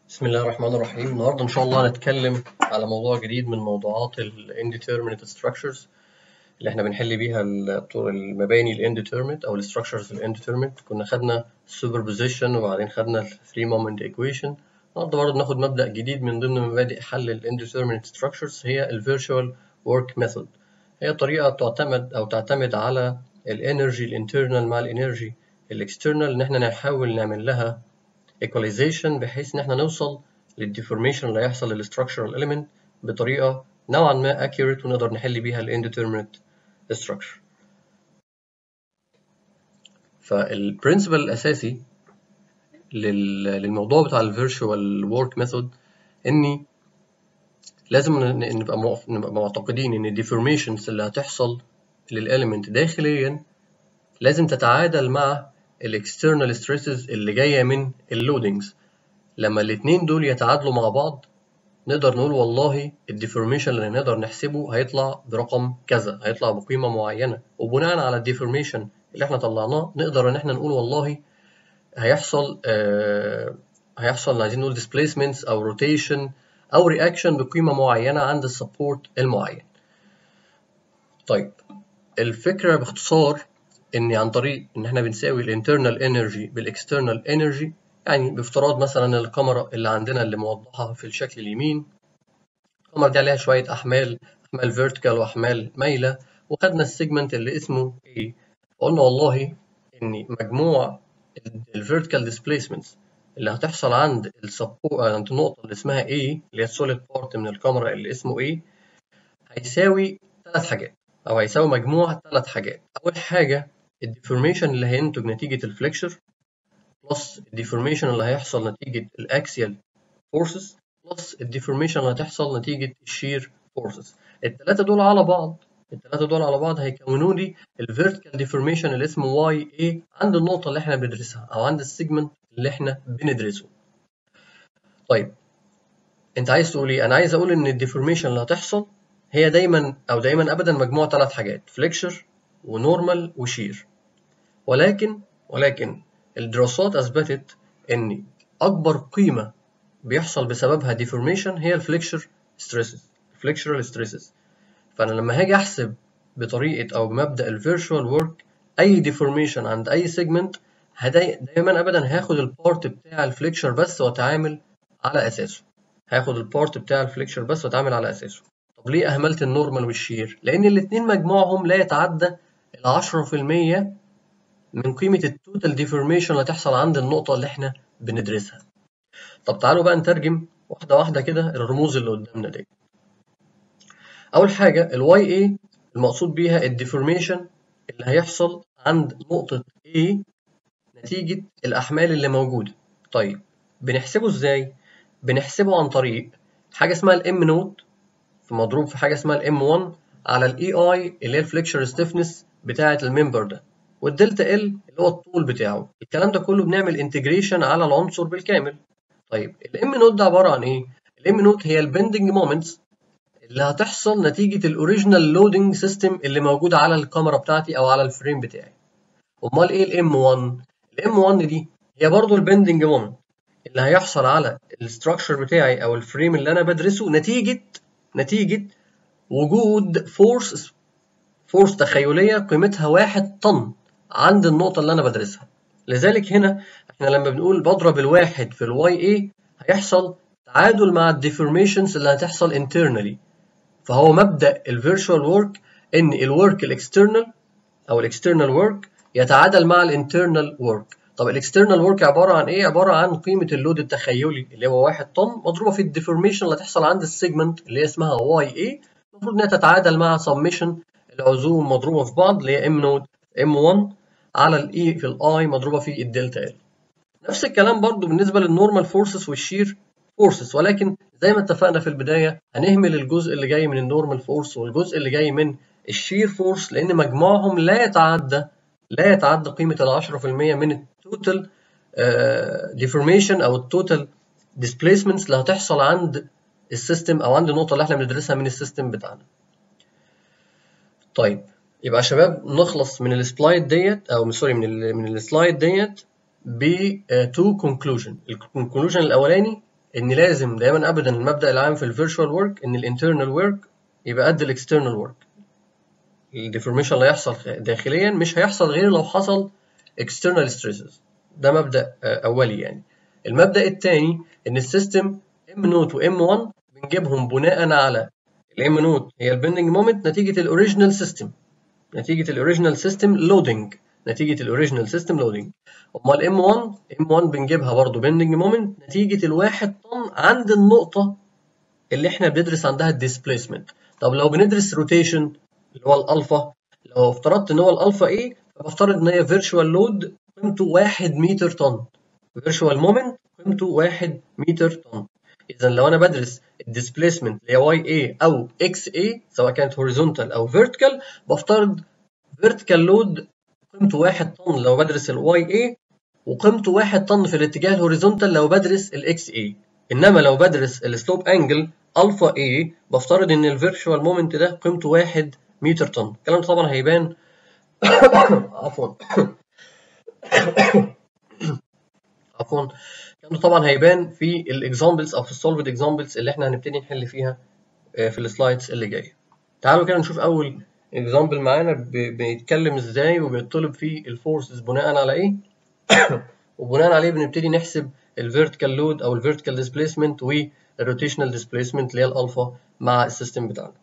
بسم الله الرحمن الرحيم النهارده ان شاء الله هنتكلم على موضوع جديد من موضوعات ال indeterminate structures اللي احنا بنحل بيها الطرق المباني ال indeterminate او ال structures ال indeterminate كنا خدنا superposition وبعدين خدنا ال three moment equation النهارده برضه بناخد مبدأ جديد من ضمن مبادئ حل ال indeterminate structures هي ال virtual work method هي طريقة تعتمد او تعتمد على الانرجي الانترنال مع الانرجي الاكسترنال ان احنا نحاول نعمل لها equalization بحيث ان احنا نوصل للديفورميشن اللي هيحصل للستراكشرال element بطريقه نوعا ما accurate ونقدر نحل بيها ال indeterminate structure فالبرنسبل الاساسي لل- للموضوع بتاع ال virtual work method اني لازم ن- نبقى موف- نبقى معتقدين ان الديفورميشنز اللي هتحصل للاليمنت داخليا لازم تتعادل مع الاكسترنال ستريسز اللي جايه من اللودنجز لما الاتنين دول يتعادلوا مع بعض نقدر نقول والله الديفورميشن اللي نقدر نحسبه هيطلع برقم كذا هيطلع بقيمه معينه وبناء على الديفورميشن اللي احنا طلعناه نقدر ان احنا نقول والله هيحصل آه هيحصل عايزين نقول displacements او روتيشن او رياكشن بقيمه معينه عند السبورت المعين طيب الفكره باختصار ان عن طريق ان احنا بنساوي الانترنال انرجي بالاكسترنال انرجي يعني بافتراض مثلا الكاميرا اللي عندنا اللي موضحه في الشكل اليمين الكاميرا دي عليها شويه احمال احمال فيرتيكال واحمال مايله وخدنا السيجمنت اللي اسمه A وقلنا والله ان مجموع الفيرتيكال ديسبيسمنتس اللي هتحصل عند السبورت عند النقطه اللي اسمها A اللي هي السوليد بارت من الكاميرا اللي اسمه A هيساوي ثلاث حاجات او هيساوي مجموع ثلاث حاجات اول حاجه الديفورميشن اللي هينتج نتيجه الفليكشر بلس الديفورميشن اللي هيحصل نتيجه الاكسيال فورسز بلس الديفورميشن اللي هتحصل نتيجه الشير فورسز الثلاثه دول على بعض الثلاثه دول على بعض هيكونوا لي الفيرتيكال ديفورميشن اللي اسمه واي اي عند النقطه اللي احنا بندرسها او عند السيجمنت اللي احنا بندرسه طيب انت عايز تقول ايه انا عايز اقول ان الديفورميشن اللي هتحصل هي دايما او دايما ابدا مجموع ثلاث حاجات فليكشر ونورمال وشير ولكن ولكن الدراسات اثبتت ان اكبر قيمه بيحصل بسببها ديفورميشن هي الفليكشر ستريسز الفليكشرال ستريسز فانا لما هاجي احسب بطريقه او بمبدا الفيرتشوال ورك اي ديفورميشن عند اي سيجمنت دايما ابدا هاخد البارت بتاع الفليكشر بس واتعامل على اساسه هاخد البارت بتاع الفليكشر بس واتعامل على اساسه طب ليه اهملت النورمال والشير لان الاثنين مجموعهم لا يتعدى ال 10% من قيمه التوتال ديفورميشن اللي هتحصل عند النقطه اللي احنا بندرسها طب تعالوا بقى نترجم واحده واحده كده الرموز اللي قدامنا دي اول حاجه الواي اي المقصود بيها الديفورميشن اللي هيحصل عند نقطه A نتيجه الاحمال اللي موجوده طيب بنحسبه ازاي بنحسبه عن طريق حاجه اسمها الام نوت مضروب في حاجه اسمها الام 1 على الاي اي اللي هي الفليكشر ستيفنس بتاعه الممبر ده والدلتا ال اللي هو الطول بتاعه الكلام ده كله بنعمل انتجريشن على العنصر بالكامل طيب الام نوت ده عباره عن ايه الام نوت هي البندنج مومنتس اللي هتحصل نتيجه الاوريجينال لودنج سيستم اللي موجود على الكاميرا بتاعتي او على الفريم بتاعي امال ايه الام 1 الام 1 دي هي برضو البندنج مومنت اللي هيحصل على الاستراكشر بتاعي او الفريم اللي انا بدرسه نتيجه نتيجه وجود فورس فورس تخيليه قيمتها واحد طن عند النقطه اللي انا بدرسها لذلك هنا احنا لما بنقول بضرب الواحد في الواي اي هيحصل تعادل مع الديفورميشنز اللي هتحصل internally فهو مبدا الفيرتشوال ورك ان الورك الاكسترنال او الاكسترنال ورك يتعادل مع الانترنال ورك طب الاكسترنال ورك عباره عن ايه عباره عن قيمه اللود التخيلي اللي هو 1 طن مضروبه في الديفورميشن اللي هتحصل عند السيجمنت اللي هي اسمها واي اي المفروض انها تتعادل مع سميشن العزوم مضروبه في بعض اللي هي ام نوت ام 1 على الاي في الاي مضروبه في الدلتا ال نفس الكلام برضو بالنسبه للنورمال فورسز والشير فورسز ولكن زي ما اتفقنا في البدايه هنهمل الجزء اللي جاي من النورمال فورس والجزء اللي جاي من الشير فورس لان مجموعهم لا يتعدى لا يتعدى قيمه ال 10% من التوتال ديفورميشن او التوتال ديسبيسمنتس اللي هتحصل عند السيستم او عند النقطه اللي احنا بندرسها من السيستم بتاعنا طيب يبقى يا شباب نخلص من السلايد ديت او سوري من ال من السلايد ديت ب تو كونكلوجن الكونكلوجن الاولاني ان لازم دايما ابدا المبدا العام في الفيرتشوال ورك ان الانترنال ورك يبقى قد الاكسترنال ورك الديفورميشن اللي هيحصل داخليا مش هيحصل غير لو حصل external stresses ده مبدا اولي يعني المبدا الثاني ان السيستم ام نوت وام 1 بنجيبهم بناء على الام نوت هي البندنج مومنت نتيجه الاوريجينال سيستم نتيجه الاوريجينال سيستم لودنج نتيجه الاوريجينال سيستم لودنج امال ام 1 ام 1 بنجيبها برضه بندنج مومنت نتيجه الواحد طن عند النقطه اللي احنا بندرس عندها الديسبيسمنت طب لو بندرس روتيشن اللي هو الالفا لو افترضت ان هو الالفا ايه فبفترض ان هي فيرتشوال لود قيمته 1 متر طن فيرتشوال مومنت قيمته 1 متر طن اذا لو انا بدرس الديسبيسمنت اللي هي واي اي او اكس اي سواء كانت هوريزونتال او فيرتيكال بفترض فيرتيكال لود قيمته 1 طن لو بدرس الواي اي وقيمته 1 طن في الاتجاه الهوريزونتال لو بدرس الاكس اي انما لو بدرس السلوب انجل الفا اي بفترض ان الفيرتشوال مومنت ده قيمته 1 متر طن الكلام ده طبعا هيبان عفوا عفوا الكلام ده طبعا هيبان في الاكزامبلز او في السولفد اكزامبلز اللي احنا هنبتدي نحل فيها في السلايدز اللي جايه تعالوا كده نشوف اول اكزامبل معانا بيتكلم ازاي وبيطلب فيه الفورسز بناء على ايه وبناء عليه بنبتدي نحسب الفيرتيكال لود او الفيرتيكال ديسبيسمنت والروتيشنال ديسبيسمنت اللي هي الالفا مع السيستم بتاعنا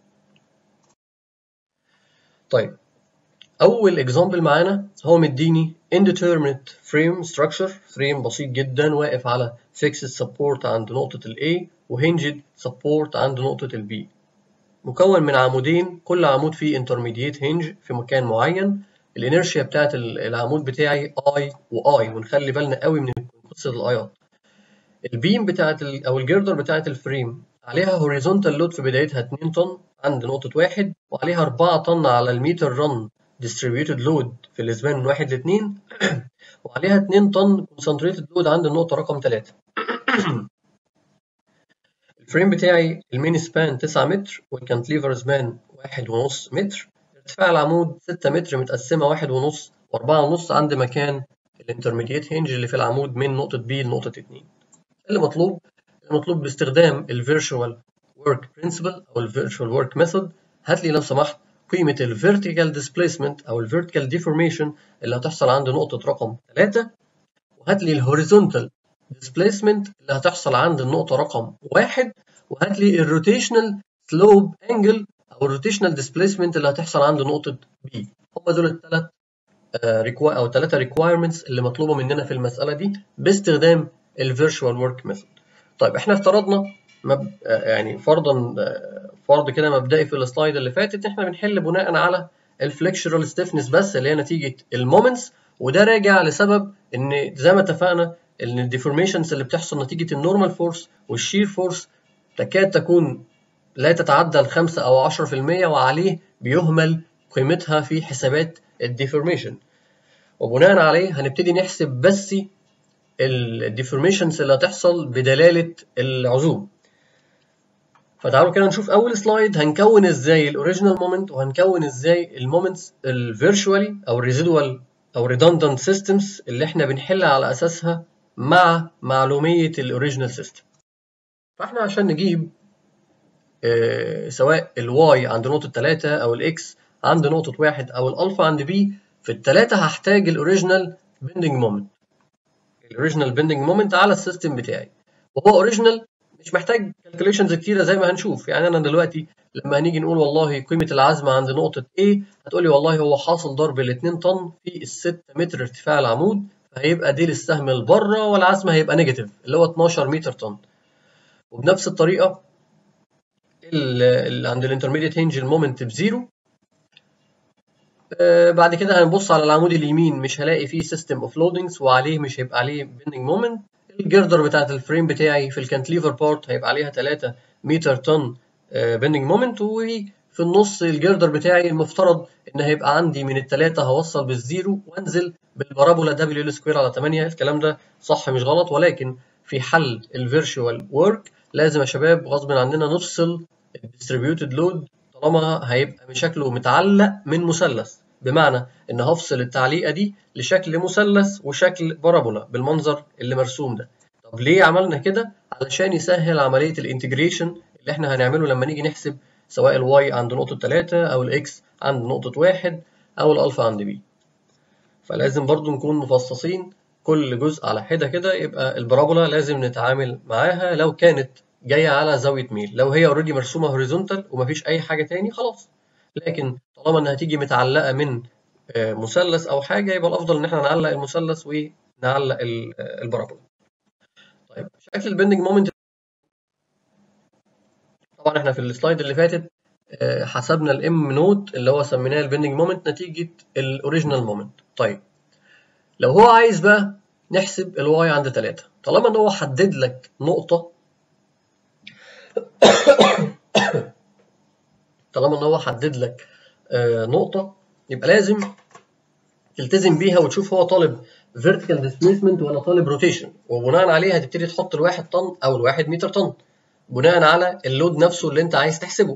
طيب اول اكزامبل معانا هو مديني indeterminate frame structure فريم بسيط جدا واقف على fixed support عند نقطة ال A وhinged support عند نقطة ال B مكون من عمودين كل عمود فيه intermediate hinge في مكان معين الانرشيا بتاعت العمود بتاعي I و I ونخلي بالنا قوي من قصة الايات البيم بتاعت ال او الجردر بتاعت الفريم عليها horizontal load في بدايتها 2 طن عند نقطة واحد وعليها 4 طن على المتر رن distributed load في الاسبان من 1 ل 2 وعليها 2 طن concentrated load عند النقطة رقم 3 الفريم بتاعي المين سبان 9 متر والكانتليفر سبان 1.5 متر ارتفاع العمود 6 متر متقسمة 1.5 و4.5 عند مكان الانترميديت هينج اللي في العمود من نقطة B لنقطة 2 اللي مطلوب المطلوب باستخدام الفيرتشوال ورك برنسبل او الفيرتشوال ورك ميثود هات لي لو سمحت قيمة الفيرتيكال ديسبيسمنت او الفيرتيكال ديفورميشن اللي هتحصل عند نقطة رقم 3 وهات لي الهوريزونتال ديسبيسمنت اللي هتحصل عند النقطة رقم 1 وهات لي الروتيشنال سلوب انجل او الروتيشنال ديسبيسمنت اللي هتحصل عند نقطة B هم دول الثلاث ريكوا او ثلاثة ريكوايرمنتس اللي مطلوبة مننا في المسألة دي باستخدام الفيرتشوال ورك ميثود طيب احنا افترضنا مب... يعني فرضا فرض كده مبدئي في السلايد اللي فاتت احنا بنحل بناء على الفليكشرال ستيفنس بس اللي هي نتيجه المومنتس وده راجع لسبب ان زي ما اتفقنا ان الديفورميشنز اللي بتحصل نتيجه النورمال فورس والشير فورس تكاد تكون لا تتعدى ال 5 او 10% وعليه بيهمل قيمتها في حسابات الديفورميشن وبناء عليه هنبتدي نحسب بس الديفورميشنز اللي هتحصل بدلاله العزوم فتعالوا كده نشوف اول سلايد هنكون ازاي الاوريجينال مومنت وهنكون ازاي المومنتس الفيرتشوالي او الريزيدوال او ريدندنت سيستمز اللي احنا بنحل على اساسها مع معلوميه الاوريجينال سيستم فاحنا عشان نجيب آه سواء الواي عند نقطه 3 او الاكس عند نقطه 1 او الالفا عند بي في الثلاثه هحتاج الاوريجينال بندنج مومنت الاوريجينال بندنج مومنت على السيستم بتاعي وهو اوريجينال مش محتاج كالكوليشنز كتيره زي ما هنشوف يعني انا دلوقتي لما هنيجي نقول والله قيمه العزم عند نقطه A هتقولي والله هو حاصل ضرب ال 2 طن في ال 6 متر ارتفاع العمود فهيبقى دي للسهم لبره والعزم هيبقى نيجاتيف اللي هو 12 متر طن وبنفس الطريقه اللي عند الانترميديت هينج المومنت بزيرو آه بعد كده هنبص على العمود اليمين مش هلاقي فيه سيستم اوف لودنجز وعليه مش هيبقى عليه بيندنج مومنت الجردر بتاعت الفريم بتاعي في الكانتليفر بارت هيبقى عليها 3 متر طن بندنج مومنت وفي النص الجردر بتاعي المفترض ان هيبقى عندي من الثلاثه هوصل بالزيرو وانزل بالبارابولا دبليو ال سكوير على 8 الكلام ده صح مش غلط ولكن في حل الفيرتشوال ورك لازم يا شباب غصب عننا نفصل الديستريبيوتد لود طالما هيبقى بشكله متعلق من مثلث بمعنى ان هفصل التعليقه دي لشكل مثلث وشكل بارابولا بالمنظر اللي مرسوم ده طب ليه عملنا كده علشان يسهل عمليه الانتجريشن اللي احنا هنعمله لما نيجي نحسب سواء الواي عند نقطه 3 او الاكس عند نقطه 1 او الالفا عند بي فلازم برضو نكون مفصصين كل جزء على حده كده يبقى البارابولا لازم نتعامل معاها لو كانت جايه على زاويه ميل لو هي اوريدي مرسومه هوريزونتال ومفيش اي حاجه تاني خلاص لكن طالما انها تيجي متعلقه من مثلث او حاجه يبقى الافضل ان احنا نعلق المثلث ونعلق البارابولا طيب شكل البندنج مومنت طبعا احنا في السلايد اللي فاتت حسبنا الام نوت اللي هو سميناه البندنج مومنت نتيجه الاوريجينال مومنت طيب لو هو عايز بقى نحسب الواي عند 3 طالما ان هو حدد لك نقطه طالما ان هو حدد لك نقطه يبقى لازم تلتزم بيها وتشوف هو طالب vertical displacement ولا طالب rotation وبناء عليه هتبتدي تحط الواحد طن او الواحد متر طن بناء على اللود نفسه اللي انت عايز تحسبه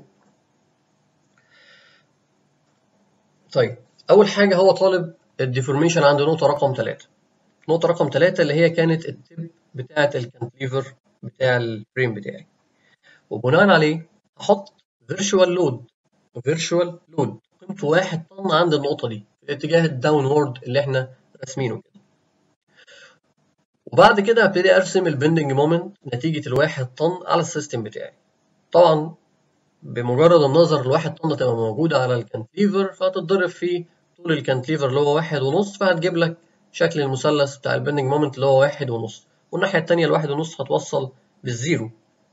طيب اول حاجه هو طالب الديفورميشن عند نقطه رقم 3 نقطه رقم 3 اللي هي كانت التب بتاعه الكانتليفر بتاع الفريم بتاعي وبناء عليه هحط فيرتشوال لود فيرتشوال لود قيمته 1 طن عند النقطه دي في الاتجاه الداونورد اللي احنا راسمينه كده وبعد كده هبتدي ارسم البندنج مومنت نتيجه الواحد طن على السيستم بتاعي طبعا بمجرد النظر الواحد طن تبقى موجوده على الكانتليفر فهتتضرب في طول الكانتليفر اللي هو واحد ونص فهتجيب لك شكل المثلث بتاع البندنج مومنت اللي هو واحد ونص والناحيه التانيه الواحد ونص هتوصل بالزيرو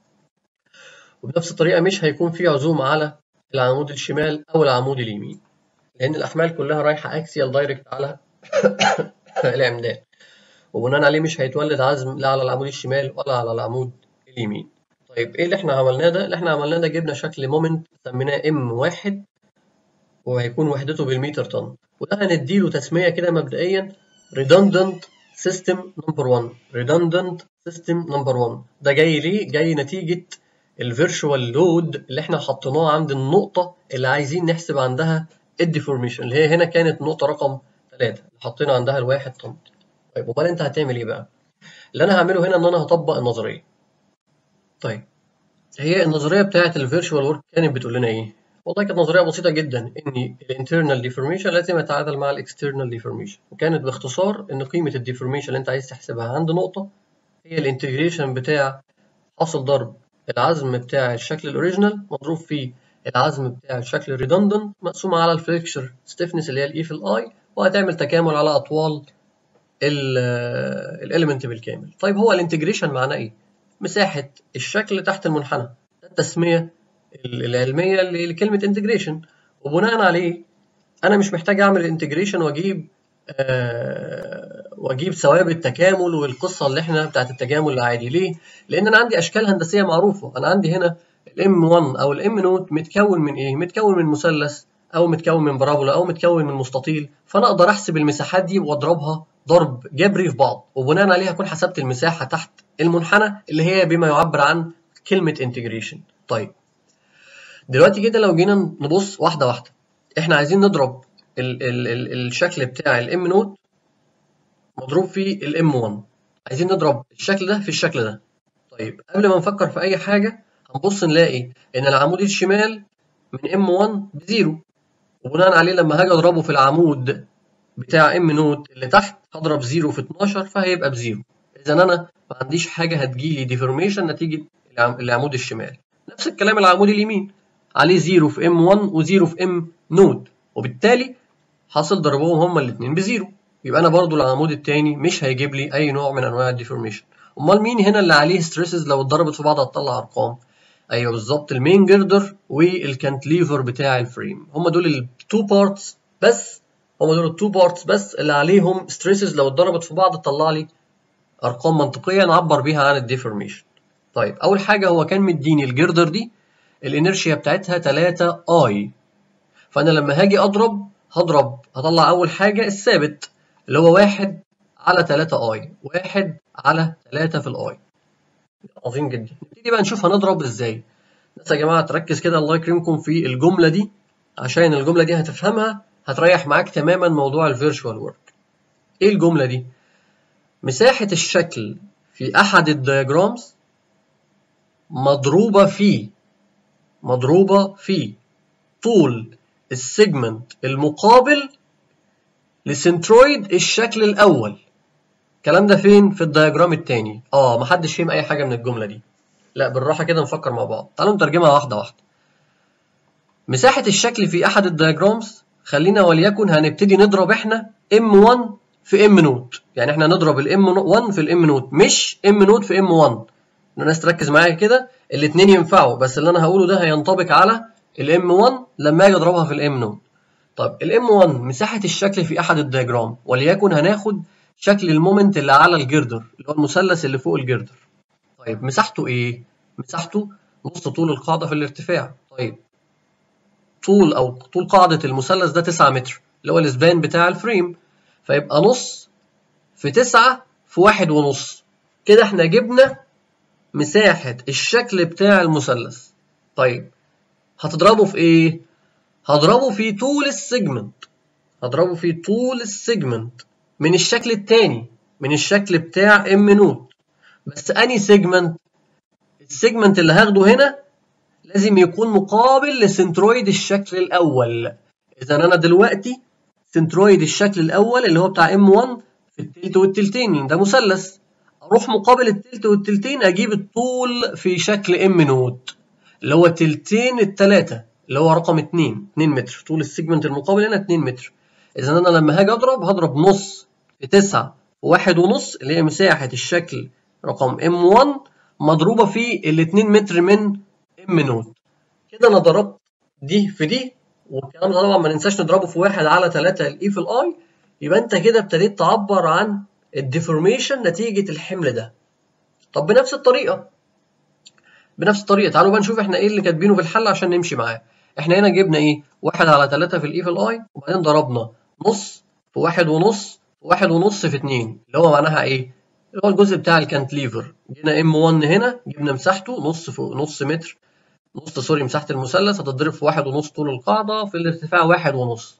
وبنفس الطريقه مش هيكون في عزوم على العمود الشمال او العمود اليمين لان الاحمال كلها رايحه اكسيال دايركت على العمدان وبناء عليه مش هيتولد عزم لا على العمود الشمال ولا على العمود اليمين طيب ايه اللي احنا عملناه ده اللي احنا عملناه ده جبنا شكل مومنت سميناه ام واحد وهيكون وحدته بالمتر طن وده هنديله تسميه كده مبدئيا redundant system number 1 redundant system number 1 ده جاي ليه جاي نتيجه الفيرشوال لود اللي احنا حطيناه عند النقطه اللي عايزين نحسب عندها الديفورميشن اللي هي هنا كانت نقطه رقم 3 حطينا عندها الواحد طن طيب امال انت هتعمل ايه بقى اللي انا هعمله هنا ان انا هطبق النظريه طيب هي النظريه بتاعه الفيرتشوال ورك كانت بتقول لنا ايه والله كانت نظريه بسيطه جدا ان الانترنال ديفورميشن لازم يتعادل مع الاكسترنال ديفورميشن وكانت باختصار ان قيمه الديفورميشن اللي انت عايز تحسبها عند نقطه هي الانتجريشن بتاع حاصل ضرب العزم بتاع الشكل الاوريجينال مضروب في العزم بتاع الشكل الريدندنت مقسومه على الفليكشر ستيفنس اللي هي الاي في الاي وهتعمل تكامل على اطوال الاليمنت بالكامل طيب هو الانتجريشن معناه ايه مساحه الشكل تحت المنحنى ده التسميه العلميه لكلمه انتجريشن وبناء عليه انا مش محتاج اعمل انتجريشن واجيب أه واجيب ثوابت تكامل والقصه اللي احنا بتاعت التجامل العادي ليه لان انا عندي اشكال هندسيه معروفه انا عندي هنا الام 1 او الام نوت متكون من ايه متكون من مثلث او متكون من بارابولا او متكون من مستطيل فانا اقدر احسب المساحات دي واضربها ضرب جبري في بعض وبناء عليه اكون حسبت المساحه تحت المنحنى اللي هي بما يعبر عن كلمه انتجريشن طيب دلوقتي كده لو جينا نبص واحده واحده احنا عايزين نضرب ال ال ال الشكل بتاع الام نوت مضروب في الام 1 عايزين نضرب الشكل ده في الشكل ده طيب قبل ما نفكر في اي حاجه هنبص نلاقي ان العمود الشمال من ام 1 بزيرو وبناء عليه لما هاجي اضربه في العمود بتاع ام نوت اللي تحت هضرب 0 في 12 فهيبقى بزيرو اذا انا ما عنديش حاجه هتجيلي ديفورميشن نتيجه العمود الشمال نفس الكلام العمود اليمين عليه 0 في ام 1 و0 في ام نوت وبالتالي حاصل ضربهم هما الاثنين بزيرو يبقى انا برضو العمود الثاني مش هيجيب لي اي نوع من انواع الديفورميشن امال مين هنا اللي عليه ستريسز لو اتضربت في بعض هتطلع ارقام ايوه بالظبط المين جردر والكانتليفر بتاع الفريم هم دول التو بارتس بس هم دول التو بارتس بس اللي عليهم ستريسز لو اتضربت في بعض تطلع لي ارقام منطقيه نعبر بيها عن الديفورميشن طيب اول حاجه هو كان مديني الجردر دي الانرشيا بتاعتها 3 اي فانا لما هاجي اضرب هضرب هطلع اول حاجه الثابت اللي هو واحد على 3 اي واحد على 3 في الاي عظيم جدا نبتدي بقى نشوف هنضرب ازاي بس يا جماعه تركز كده الله يكرمكم في الجمله دي عشان الجمله دي هتفهمها هتريح معاك تماما موضوع الفيرتشوال ورك ايه الجمله دي مساحه الشكل في احد الدياجرامز مضروبة في مضروبة في طول السيجمنت المقابل لسنترويد الشكل الأول الكلام ده فين في الدياجرام التاني اه محدش فهم اي حاجة من الجملة دي لا بالراحة كده نفكر مع بعض تعالوا نترجمها واحدة واحدة مساحة الشكل في أحد الدياجرامز خلينا وليكن هنبتدي نضرب احنا M1 في M نوت يعني احنا نضرب ال M1 في ال M نوت مش M نوت في M1 الناس تركز معايا كده الاثنين ينفعوا بس اللي انا هقوله ده هينطبق على ال M1 لما اجي اضربها في ال M نوت طب ال M1 مساحة الشكل في أحد الدياجرام وليكن هناخد شكل المومنت اللي على الجردر اللي هو المثلث اللي فوق الجردر طيب مساحته ايه؟ مساحته نص طول القاعدة في الارتفاع طيب طول او طول قاعدة المثلث ده 9 متر اللي هو الاسبان بتاع الفريم فيبقى نص في 9 في واحد ونص كده احنا جبنا مساحة الشكل بتاع المثلث طيب هتضربه في ايه؟ هضربه في طول السيجمنت هضربه في طول السيجمنت من الشكل التاني من الشكل بتاع ام نوت بس اني سيجمنت السيجمنت اللي هاخده هنا لازم يكون مقابل لسنترويد الشكل الاول اذا انا دلوقتي سنترويد الشكل الاول اللي هو بتاع ام 1 في التلت والتلتين ده مثلث اروح مقابل التلت والتلتين اجيب الطول في شكل ام نوت اللي هو تلتين التلاتة اللي هو رقم 2 2 متر طول السيجمنت المقابل هنا 2 متر اذا انا لما هاجي اضرب هضرب نص في 9 وواحد ونص اللي هي مساحة الشكل رقم M1 مضروبة في ال 2 متر من M نوت كده انا ضربت دي في دي والكلام ده طبعا ما ننساش نضربه في واحد على 3 الاي في الاي يبقى انت كده ابتديت تعبر عن الديفورميشن نتيجة الحمل ده طب بنفس الطريقة بنفس الطريقة تعالوا بقى نشوف احنا ايه اللي كاتبينه في الحل عشان نمشي معاه احنا هنا جبنا ايه واحد على 3 في الاي في الاي وبعدين ضربنا نص في واحد ونص في واحد ونص في اتنين اللي هو معناها ايه اللي هو الجزء بتاع الكانتليفر جينا ام 1 هنا جبنا مساحته نص في نص متر نص سوري مساحة المثلث هتتضرب في واحد ونص طول القاعدة في الارتفاع واحد ونص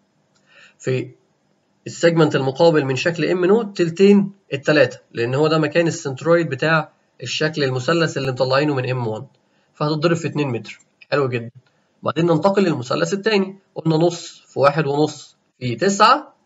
في السيجمنت المقابل من شكل ام نوت تلتين التلاتة لأن هو ده مكان السنترويد بتاع الشكل المثلث اللي مطلعينه من ام 1 فهتتضرب في 2 متر حلو جدا بعدين ننتقل للمثلث التاني قلنا نص في واحد ونص في تسعة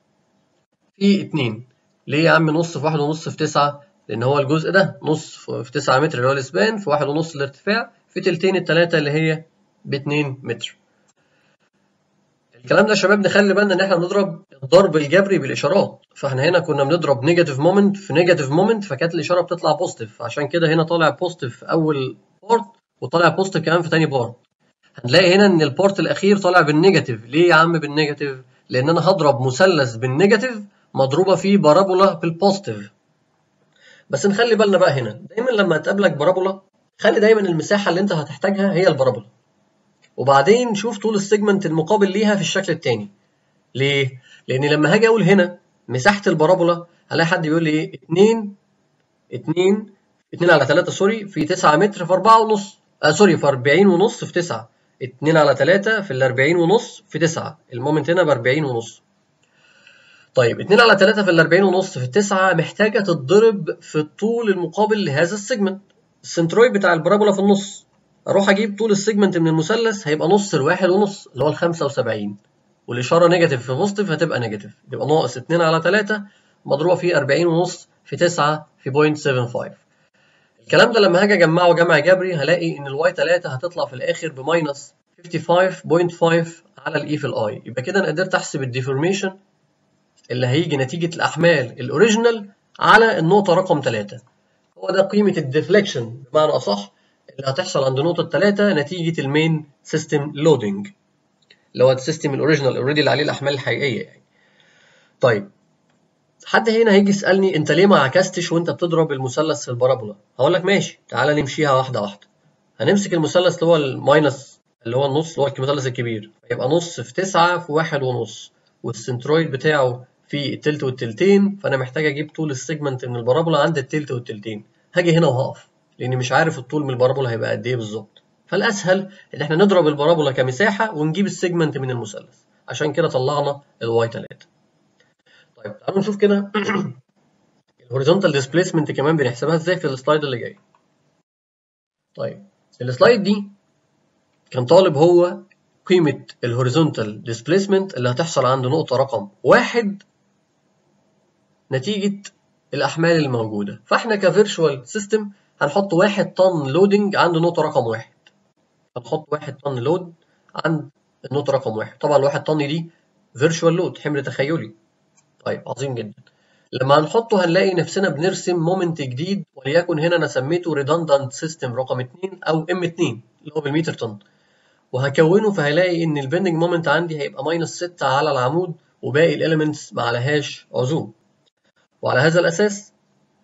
في اتنين ليه يا عم نص في واحد ونص في تسعة؟ لأن هو الجزء ده نص في تسعة متر اللي هو الإسبان في واحد ونص الارتفاع في تلتين التلاتة اللي هي باتنين متر. الكلام ده يا شباب نخلي بالنا إن إحنا بنضرب الضرب الجبري بالإشارات، فإحنا هنا كنا بنضرب نيجاتيف مومنت في نيجاتيف مومنت فكانت الإشارة بتطلع بوزيتيف، عشان كده هنا طالع بوزيتيف في أول بارت وطالع بوزيتيف كمان في تاني بارت. هنلاقي هنا إن البارت الأخير طالع بالنيجاتيف، ليه يا عم بالنيجاتيف؟ لأن أنا هضرب مثلث بالنيجاتيف مضروبه في بارابولا بالبوزيتيف بس نخلي بالنا بقى هنا دايما لما تقابلك بارابولا خلي دايما المساحه اللي انت هتحتاجها هي البارابولا وبعدين شوف طول السيجمنت المقابل ليها في الشكل الثاني ليه لان لما هاجي اقول هنا مساحه البارابولا هلاقي حد بيقول لي ايه 2 2 2 على 3 سوري في 9 متر في 4 ونص آه سوري في 40 ونص في 9 2 على 3 في ال 40 ونص في 9 المومنت هنا ب 40 ونص طيب 2 على 3 في ال 40 ونص في التسعة محتاجة تتضرب في الطول المقابل لهذا السيجمنت السنترويد بتاع البارابولا في النص اروح اجيب طول السيجمنت من المثلث هيبقى نص الواحد ونص اللي هو ال 75 والاشاره نيجاتيف في بوزيتيف هتبقى نيجاتيف يبقى ناقص 2 على 3 مضروبه في 40 ونص في 9 في 0.75 الكلام ده لما هاجي اجمعه جمع جبري هلاقي ان الواي 3 هتطلع في الاخر بماينس 55.5 على الاي في الاي يبقى كده انا قدرت احسب الديفورميشن اللي هيجي نتيجة الأحمال الأوريجينال على النقطة رقم 3 هو ده قيمة الديفليكشن بمعنى أصح اللي هتحصل عند نقطة 3 نتيجة المين سيستم لودنج اللي هو السيستم الأوريجينال أوريدي اللي عليه الأحمال الحقيقية يعني. طيب حد هنا هيجي يسألني أنت ليه ما عكستش وأنت بتضرب المثلث في البارابولا؟ هقول لك ماشي تعالى نمشيها واحدة واحدة. هنمسك المثلث اللي هو الماينس اللي هو النص اللي هو المثلث الكبير يبقى نص في 9 في واحد ونص والسنترويد بتاعه في التلت والتلتين فانا محتاج اجيب طول السيجمنت من البارابولا عند التلت والتلتين هاجي هنا وهقف لاني مش عارف الطول من البارابولا هيبقى قد ايه بالظبط فالاسهل ان احنا نضرب البارابولا كمساحه ونجيب السيجمنت من المثلث عشان كده طلعنا الواي 3 طيب تعالوا نشوف كده الهوريزونتال ديسبيسمنت كمان بنحسبها ازاي في السلايد اللي جاي طيب السلايد دي كان طالب هو قيمة الهوريزونتال ديسبيسمنت اللي هتحصل عند نقطة رقم واحد نتيجة الأحمال الموجودة فاحنا كفيرشوال سيستم هنحط واحد طن لودنج عند نقطة رقم واحد هنحط واحد طن لود عند النقطة رقم واحد طبعا الواحد طن دي فيرشوال لود حمل تخيلي طيب عظيم جدا لما هنحطه هنلاقي نفسنا بنرسم مومنت جديد وليكن هنا انا سميته ريدندنت سيستم رقم 2 او ام 2 اللي هو بالمتر طن وهكونه فهلاقي ان البندنج مومنت عندي هيبقى ماينس 6 على العمود وباقي الاليمنتس ما عليهاش عزوم وعلى هذا الاساس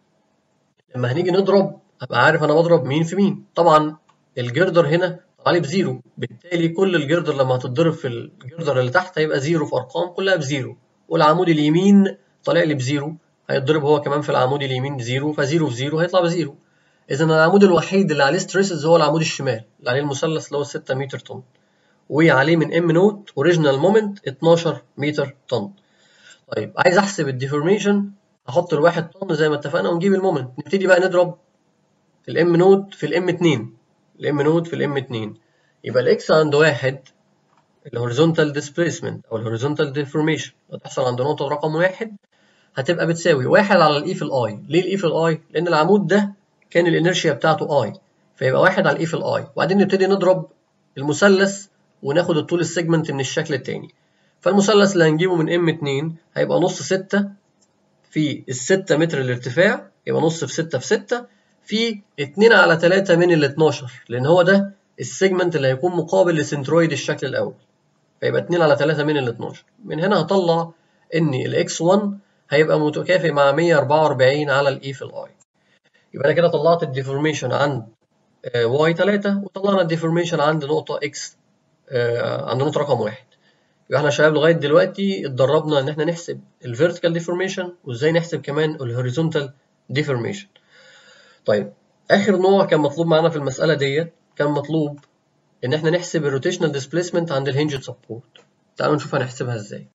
لما هنيجي نضرب هبقى عارف انا بضرب مين في مين طبعا الجردر هنا طالع لي بزيرو بالتالي كل الجردر لما هتتضرب في الجردر اللي تحت هيبقى زيرو في ارقام كلها بزيرو والعمود اليمين طالع لي بزيرو هيتضرب هو كمان في العمود اليمين بزيرو فزيرو في زيرو هيطلع بزيرو اذا العمود الوحيد اللي عليه ستريسز هو العمود الشمال اللي عليه المثلث اللي هو 6 متر طن وعليه من ام نوت اوريجينال مومنت 12 متر طن طيب عايز احسب الديفورميشن هحط الواحد طن زي ما اتفقنا ونجيب المومنت نبتدي بقى نضرب الام نوت في الام 2 الام نوت في الام 2 يبقى الاكس عند واحد الهوريزونتال ديسبيسمنت او الهوريزونتال ديفورميشن هتحصل عند نقطه رقم واحد هتبقى بتساوي واحد على الاي في الاي ليه الاي في الاي لان العمود ده كان الانرشيا بتاعته اي فيبقى واحد على الاي في الاي وبعدين نبتدي نضرب المثلث وناخد الطول السيجمنت من الشكل التاني فالمثلث اللي هنجيبه من ام 2 هيبقى نص 6 في ال 6 متر الارتفاع يبقى نص في 6 في 6 في 2 على 3 من ال 12 لان هو ده السيجمنت اللي هيكون مقابل لسنترويد الشكل الاول فيبقى 2 على 3 من ال 12 من هنا هطلع ان الاكس 1 هيبقى متكافئ مع 144 على الاي في الاي يبقى انا كده طلعت الديفورميشن عند واي 3 وطلعنا الديفورميشن عند نقطه اكس عند نقطه رقم واحد يبقى احنا شباب لغايه دلوقتي اتدربنا ان احنا نحسب الفيرتيكال ديفورميشن وازاي نحسب كمان الهوريزونتال ديفورميشن طيب اخر نوع كان مطلوب معانا في المساله ديت كان مطلوب ان احنا نحسب الروتيشنال ديسبيسمنت عند الهنجد سبورت تعالوا نشوف هنحسبها ازاي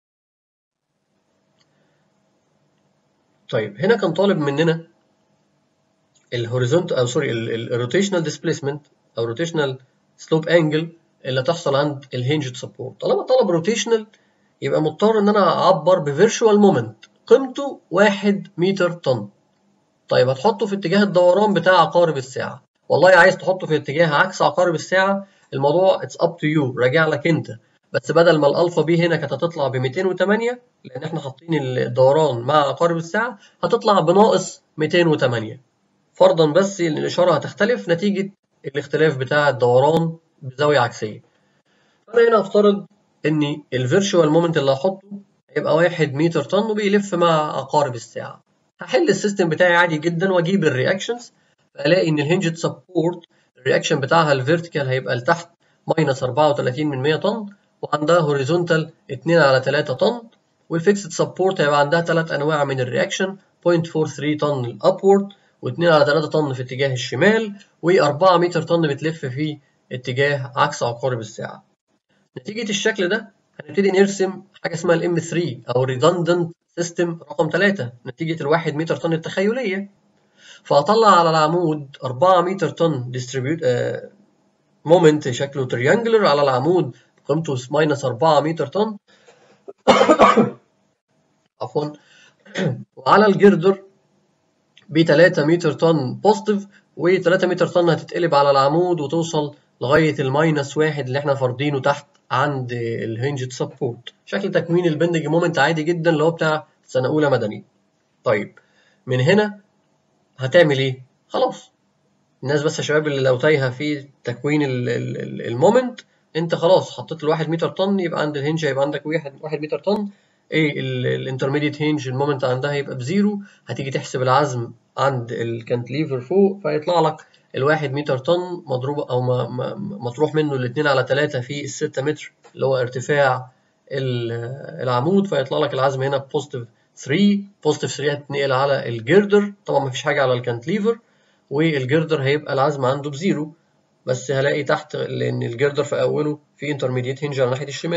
طيب هنا كان طالب مننا الهوريزونت او سوري الروتيشنال ديسبيسمنت او روتيشنال سلوب انجل اللي تحصل عند الهنجد سبورت طالما طلب روتيشنال يبقى مضطر ان انا اعبر بفيرشوال مومنت قيمته 1 متر طن طيب هتحطه في اتجاه الدوران بتاع عقارب الساعه والله عايز تحطه في اتجاه عكس عقارب الساعه الموضوع اتس اب تو يو راجع لك انت بس بدل ما الالفا بي هنا كانت هتطلع ب 208 لان احنا حاطين الدوران مع عقارب الساعه هتطلع بناقص 208 فرضا بس ان الاشاره هتختلف نتيجه الاختلاف بتاع الدوران بزاويه عكسيه فانا هنا افترض ان الفيرشوال مومنت اللي هحطه هيبقى 1 متر طن وبيلف مع عقارب الساعه هحل السيستم بتاعي عادي جدا واجيب الرياكشنز فالاقي ان الهنجد سبورت الرياكشن بتاعها الفيرتيكال هيبقى لتحت ماينس 34 من 100 طن وعندها هوريزونتال 2 على 3 طن والفيكسد سبورت هيبقى عندها ثلاث انواع من الرياكشن 0.43 طن الابورد و2 على 3 طن في اتجاه الشمال و4 متر طن بتلف في اتجاه عكس عقارب الساعه نتيجه الشكل ده هنبتدي نرسم حاجه اسمها الام 3 او ريدندنت سيستم رقم 3 نتيجه الواحد متر طن التخيليه فاطلع على العمود 4 متر طن ديستريبيوت آه مومنت شكله تريانجلر على العمود قيمته ماينس 4 متر طن عفوا وعلى الجردر ب 3 متر طن بوزيتيف و3 متر طن هتتقلب على العمود وتوصل لغايه الماينس واحد اللي احنا فارضينه تحت عند الهنجد سبورت شكل تكوين البندنج مومنت عادي جدا اللي هو بتاع سنه اولى مدني طيب من هنا هتعمل ايه خلاص الناس بس يا شباب اللي لو تايهه في تكوين المومنت انت خلاص حطيت الواحد متر طن يبقى عند الهنج هيبقى عندك واحد واحد متر طن ايه الانترميديت هنج المومنت عندها هيبقى بزيرو هتيجي تحسب العزم عند الكانتليفر فوق فيطلع لك الواحد متر طن مضروب او ما ما مطروح منه الاثنين على ثلاثة في الستة متر اللي هو ارتفاع العمود فيطلع لك العزم هنا بوزيتيف 3 بوزيتيف 3 هتنقل على الجردر طبعا ما فيش حاجه على الكانتليفر والجردر هيبقى العزم عنده بزيرو بس هلاقي تحت لان الجردر في اوله في انترميديت هنج على ناحيه الشمال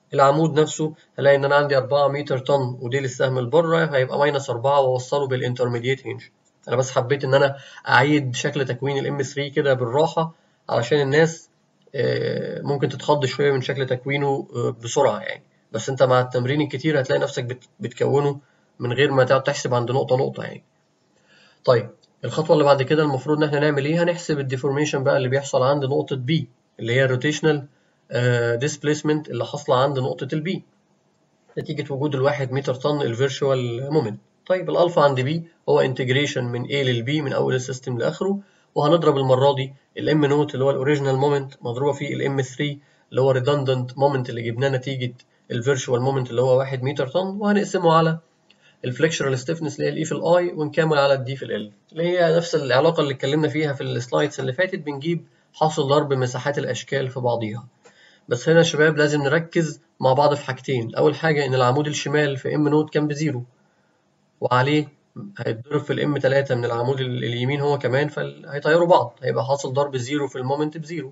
العمود نفسه هلاقي ان انا عندي 4 متر طن وديل السهم لبره هيبقى ماينس 4 واوصله بالانترميديت هنج انا بس حبيت ان انا اعيد شكل تكوين الام 3 كده بالراحه علشان الناس ممكن تتخض شويه من شكل تكوينه بسرعه يعني بس انت مع التمرين الكتير هتلاقي نفسك بتكونه من غير ما تقعد تحسب عند نقطه نقطه يعني طيب الخطوه اللي بعد كده المفروض ان احنا نعمل ايه هنحسب الديفورميشن بقى اللي بيحصل عند نقطه بي اللي هي الروتيشنال ديسبيسمنت اللي حاصله عند نقطه البي نتيجه وجود الواحد متر طن الفيرشوال مومنت طيب الالفا عند بي هو انتجريشن من A لل B من اول السيستم لاخره وهنضرب المره دي الام نوت اللي هو الاوريجينال مومنت مضروبه في الام 3 اللي هو ريدندنت مومنت اللي جبناه نتيجه الفيرشوال مومنت اللي هو 1 متر طن وهنقسمه على الفليكشرال ستيفنس اللي هي الاي في الاي ونكمل على الدي في ال اللي هي نفس العلاقه اللي اتكلمنا فيها في السلايدز اللي فاتت بنجيب حاصل ضرب مساحات الاشكال في بعضيها بس هنا يا شباب لازم نركز مع بعض في حاجتين اول حاجه ان العمود الشمال في ام نوت كان بزيرو وعليه هيتضرب في الام 3 من العمود اليمين هو كمان فهيطيروا بعض هيبقى حاصل ضرب زيرو في المومنت بزيرو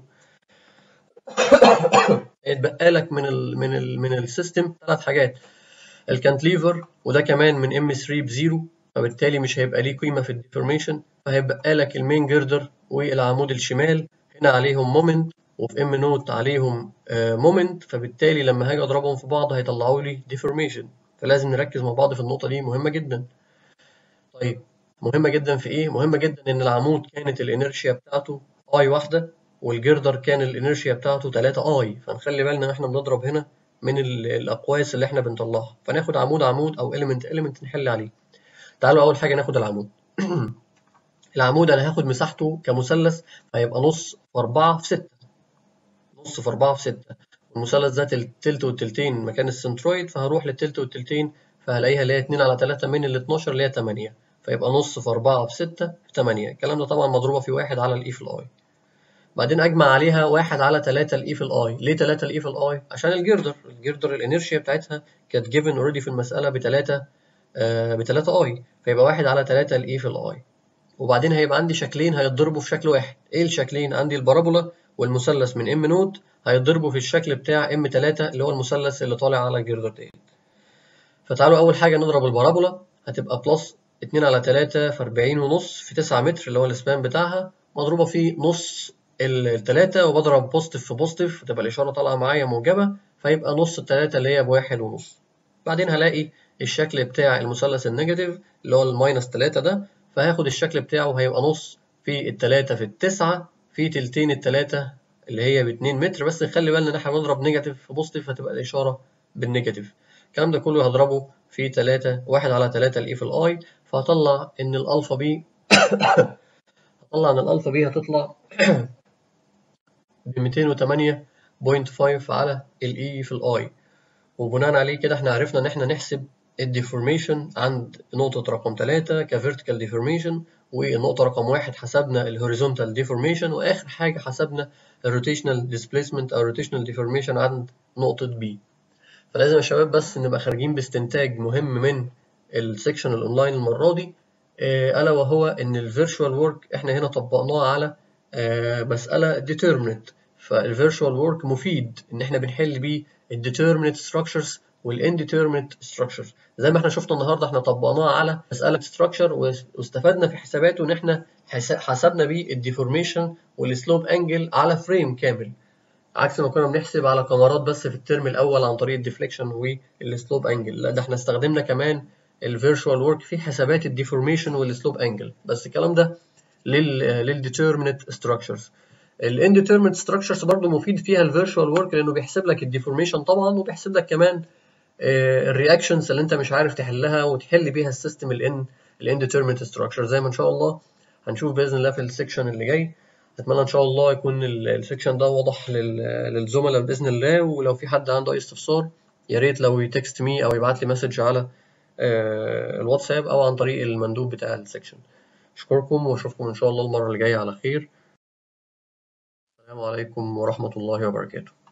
هيتبقى لك من ال من ال من السيستم ثلاث حاجات الكانتليفر وده كمان من ام 3 بزيرو فبالتالي مش هيبقى ليه قيمه في الديفورميشن فهيبقى لك المين جردر والعمود الشمال هنا عليهم مومنت وفي ام نوت عليهم مومنت فبالتالي لما هاجي اضربهم في بعض هيطلعوا لي ديفورميشن فلازم نركز مع بعض في النقطه دي مهمه جدا طيب مهمه جدا في ايه مهمه جدا ان العمود كانت الانرشيا بتاعته اي واحده والجردر كان الانرشيا بتاعته 3 اي فنخلي بالنا ان احنا بنضرب هنا من الاقواس اللي احنا بنطلعها فناخد عمود عمود او اليمنت اليمنت نحل عليه تعالوا اول حاجه ناخد العمود العمود انا هاخد مساحته كمثلث فيبقى نص في 4 في 6 نص في 4 في 6 المثلث ده تلت والتلتين مكان السنترويد فهروح للتلت والتلتين فهلاقيها اللي هي 2 على 3 من ال 12 اللي هي 8 فيبقى نص في 4 في 6 في 8 الكلام ده طبعا مضروبه في 1 على الاي في الاي بعدين اجمع عليها 1 على 3 الاي في الاي ليه 3 الاي في الاي عشان الجردر الجردر الانرشيا بتاعتها كانت جيفن اوريدي في المساله ب 3 ب 3 اي فيبقى 1 على 3 الاي في الاي وبعدين هيبقى عندي شكلين هيتضربوا في شكل واحد ايه الشكلين عندي البارابولا والمثلث من ام نوت هيتضربوا في الشكل بتاع ام 3 اللي هو المثلث اللي طالع على الجردر ديت فتعالوا اول حاجه نضرب البارابولا هتبقى بلس 2 على 3 في 40 ونص في 9 متر اللي هو الاسبان بتاعها مضروبه في نص التلاتة وبضرب بوزيتيف في بوزيتيف فتبقى الإشارة طالعة معايا موجبة فيبقى نص التلاتة اللي هي بواحد ونص بعدين هلاقي الشكل بتاع المثلث النيجاتيف اللي هو الماينس تلاتة ده فهاخد الشكل بتاعه هيبقى نص في التلاتة في التسعة في تلتين التلاتة اللي هي باتنين متر بس نخلي بالنا إن احنا بنضرب نيجاتيف في بوزيتيف فتبقى الإشارة بالنيجاتيف الكلام ده كله هضربه في تلاتة واحد على تلاتة الإي في الآي فهطلع إن الألفا بي هطلع إن الألفا بي هتطلع ب 208.5 على الاي في الاي وبناء عليه كده احنا عرفنا ان احنا نحسب الديفورميشن عند نقطة رقم 3 كفيرتيكال ديفورميشن والنقطة رقم واحد حسبنا الهوريزونتال ديفورميشن واخر حاجة حسبنا الروتيشنال ديسبيسمنت او روتيشنال ديفورميشن عند نقطة بي فلازم يا شباب بس نبقى خارجين باستنتاج مهم من السكشن الاونلاين المرة دي الا وهو ان الفيرتشوال ورك احنا هنا طبقناه على مسألة determinate فالفيرتشوال ورك مفيد إن إحنا بنحل بيه الdeterminate structures والindeterminate structures زي ما إحنا شفنا النهاردة إحنا طبقناها على مسألة structure واستفدنا في حساباته إن إحنا حسبنا بيه الديفورميشن والسلوب أنجل على فريم كامل عكس ما كنا بنحسب على كاميرات بس في الترم الأول عن طريق الديفليكشن والسلوب أنجل لا ده إحنا استخدمنا كمان الفيرتشوال ورك في حسابات الديفورميشن والسلوب أنجل بس الكلام ده لل للديترمينت ستراكشرز الانديترمينت ستراكشرز برضه مفيد فيها الفيرتشوال ورك لانه بيحسب لك الديفورميشن طبعا وبيحسب لك كمان الرياكشنز اللي انت مش عارف تحلها وتحل بيها السيستم الان الانديترمينت ستراكشر زي ما ان شاء الله هنشوف باذن الله في السكشن اللي جاي اتمنى ان شاء الله يكون السكشن ده واضح للزملاء باذن الله ولو في حد عنده اي استفسار يا ريت لو يتكست مي او يبعت لي مسج على الواتساب او عن طريق المندوب بتاع السكشن أشكركم وأشوفكم إن شاء الله المرة اللي جاية على خير السلام عليكم ورحمة الله وبركاته